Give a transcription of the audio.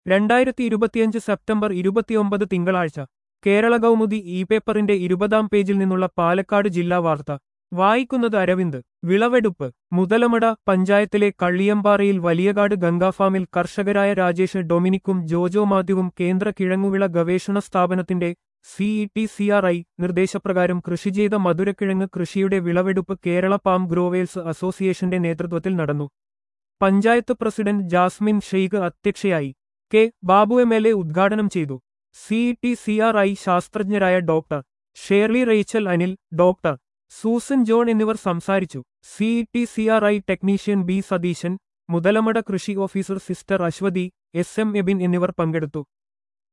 രണ്ടായിരത്തി ഇരുപത്തിയഞ്ച് സെപ്റ്റംബർ ഇരുപത്തിയൊമ്പത് തിങ്കളാഴ്ച കേരള കൗമുദി ഇ പേപ്പറിന്റെ ഇരുപതാം പേജിൽ നിന്നുള്ള പാലക്കാട് ജില്ലാ വാർത്ത വായിക്കുന്നത് അരവിന്ദ് വിളവെടുപ്പ് മുതലമട പഞ്ചായത്തിലെ കള്ളിയമ്പാറയിൽ വലിയകാട് ഗംഗാഫാമിൽ കർഷകരായ രാജേഷ് ഡൊമിനിക്കും ജോജോ മാത്യുവും കേന്ദ്ര കിഴങ്ങുവിള ഗവേഷണ സ്ഥാപനത്തിന്റെ സിഇടി സിആർഐ നിർദ്ദേശപ്രകാരം കൃഷി ചെയ്ത മധുരക്കിഴങ്ങ് കൃഷിയുടെ വിളവെടുപ്പ് കേരള പാം ഗ്രോവേഴ്സ് അസോസിയേഷന്റെ നേതൃത്വത്തിൽ നടന്നു പഞ്ചായത്ത് പ്രസിഡന്റ് ജാസ്മിൻ ഷെയ്ഖ് അധ്യക്ഷയായി K Babu M L A ഉദ്ഘാടനം ചെയ്തു സിഇടി സിആർഐ ശാസ്ത്രജ്ഞരായ ഡോക്ടർ ഷേർലി റേച്ചൽ അനിൽ ഡോക്ടർ സൂസൻ ജോൺ എന്നിവർ സംസാരിച്ചു CET CRI technician B Satheesan Muthalamada കൃഷി officer sister Aswathy S M Abin എന്നിവർ പങ്കെടുത്തു